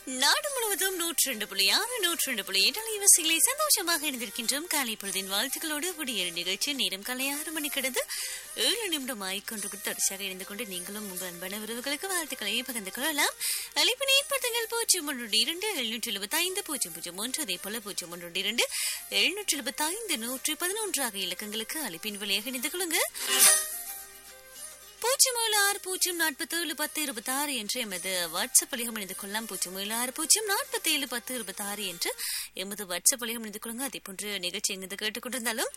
நாடு முழுவதும் நூற்றி ரெண்டு புள்ளி ஆறு நூற்றி ரெண்டு புள்ளி எட்டு அலைவரிசைகளை சந்தோஷமாக இணைந்திருக்கின்றோம் காலை பொழுதின் வாழ்த்துக்களோடு விடியல் நிகழ்ச்சி நேரம் காலை ஆறு மணி கடந்து ஏழு நிமிடம் ஆய்கொண்டு தொடர்ச்சியாக இணைந்து கொண்டு நீங்களும் உங்கள் அன்பான உறவுகளுக்கு வாழ்த்துக்களை பகிர்ந்து கொள்ளலாம் அழைப்பினை ஏற்படுத்துங்கள் பூஜ்ஜியம் ஒன்று இரண்டு எழுநூற்றி எழுபத்தி ஐந்து பூஜ்ஜியம் பூஜ்ஜியம் ஒன்று அதே போல பூஜ்ஜியம் ஒன்று இரண்டு எழுநூற்றி எழுபத்தி ஐந்து நூற்றி பதினொன்று ஆகிய இலக்கங்களுக்கு அழைப்பின் வழியாக இணைந்து கொள்ளுங்க பூஜ்ஜியம் ஏழு ஆறு பூஜ்ஜியம் நாற்பத்தி ஏழு பத்து இருபத்தி ஆறு என்று எமது வாட்ஸ்அப் வழிகம் இணைந்து கொள்ளலாம் பூஜ்ஜியம் ஏழு ஆறு பூஜ்ஜியம் நாற்பத்தி ஏழு பத்து இருபத்தி ஆறு என்று எமது வாட்ஸ்அப் வழிகம் இணைந்து கொள்ளுங்க அதே போன்று நிகழ்ச்சி எங்கிருந்து கேட்டுக்கொண்டிருந்தாலும்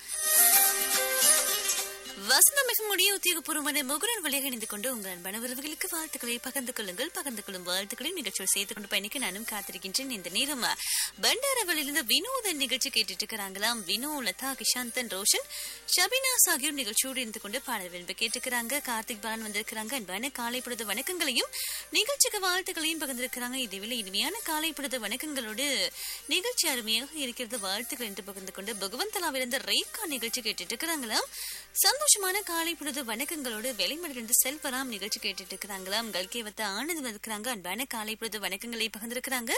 வசந்த மிகமுடைய உத்தியோகபூர்வமான முகரன் வழியாக இணைந்து கொண்டு உங்கள் அன்பான உறவுகளுக்கு வாழ்த்துக்களை பகிர்ந்து கொள்ளுங்கள் பகிர்ந்து கொள்ளும் வாழ்த்துக்களை நிகழ்ச்சியில் சேர்த்து கொண்டு பயணிக்க நானும் காத்திருக்கின்றேன் இந்த நேரம் பண்டாரவளிலிருந்து வினோதன் நிகழ்ச்சி கேட்டுட்டு இருக்கிறாங்களாம் வினோ லதா கிஷாந்தன் ரோஷன் ஷபினாஸ் ஆகியோர் நிகழ்ச்சியோடு இருந்து கொண்டு பாடல் விரும்பி கேட்டுக்கிறாங்க கார்த்திக் பாலன் வந்திருக்கிறாங்க அன்பான காலை பொழுது வணக்கங்களையும் நிகழ்ச்சிக்கு வாழ்த்துக்களையும் பகிர்ந்திருக்கிறாங்க இதுவில் இனிமையான காலை பொழுது வணக்கங்களோடு நிகழ்ச்சி அருமையாக இருக்கிறது வாழ்த்துக்கள் என்று பகிர்ந்து கொண்டு பகவந்தலாவிலிருந்து ரேகா நிகழ்ச்சி கேட்டுட்டு இருக்கிறாங்களாம் சந்தோஷமான காலை பொழுது வணக்கங்களோடு வெளிமடிலிருந்து செல்வராம் நிகழ்ச்சி கேட்டுட்டு இருக்கிறாங்களாம் கல்கேவத்தை ஆனந்த் இருக்கிறாங்க அன்பான காலை பொழுது வணக்கங்களை பகிர்ந்திருக்கிறாங்க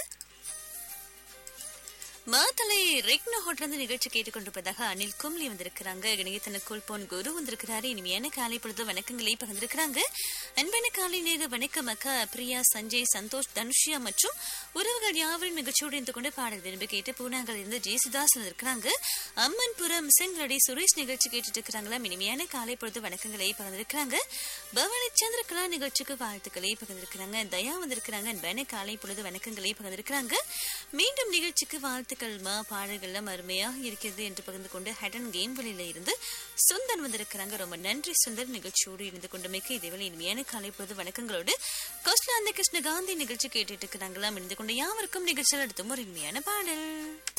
மாத்தலை ரெக்னோ ஹோட்டல் நிகழ்ச்சி கேட்டுக்கொண்டிருப்பதாக அனில் கும்லி வந்திருக்கிறாங்க இணையத்தனக்குள் போன் குரு வந்திருக்கிறாரு இனிமையான காலை பொழுது வணக்கங்களை பகிர்ந்திருக்கிறாங்க அன்பான காலை நேர வணக்கம் அக்கா பிரியா சஞ்சய் சந்தோஷ் தனுஷியா மற்றும் உறவுகள் யாவரும் நிகழ்ச்சியோடு இருந்து கொண்டு பாடல் விரும்பி கேட்டு பூனாங்கள் இருந்து ஜேசுதாஸ் வந்திருக்கிறாங்க அம்மன்புரம் செங்கலடி சுரேஷ் நிகழ்ச்சி கேட்டுட்டு இருக்கிறாங்களா இனிமையான காலை பொழுது வணக்கங்களை பகிர்ந்திருக்கிறாங்க பவானி சந்திரகலா நிகழ்ச்சிக்கு வாழ்த்துக்களை பகிர்ந்திருக்கிறாங்க தயா வந்திருக்கிறாங்க அன்பான காலை பொழுது வணக்கங்களை பகிர்ந்திருக்கிறாங்க மீண்டும் நிகழ்ச்சிக்கு வாழ்த்துக்கள் மா பாடல்கள்லாம் அருமையாக இருக்கிறது என்று பகிர்ந்து கொண்டு ஹெடன் கேம் வழியில இருந்து சுந்தன் வந்திருக்கிறாங்க ரொம்ப நன்றி சுந்தர் நிகழ்ச்சியோடு இருந்து கொண்டுமைக்கு இதேவேளை இனிமையான காலை பொழுது வணக்கங்களோடு கோஸ்லாந்த கிருஷ்ணகாந்தி நிகழ்ச்சி கேட்டுட்டு இருக்கிறாங்களாம் இருந்து கொண்டு யாவருக்கும் நிகழ்ச்சியில் அடுத்தும் ஒரு இனிமையான பாடல்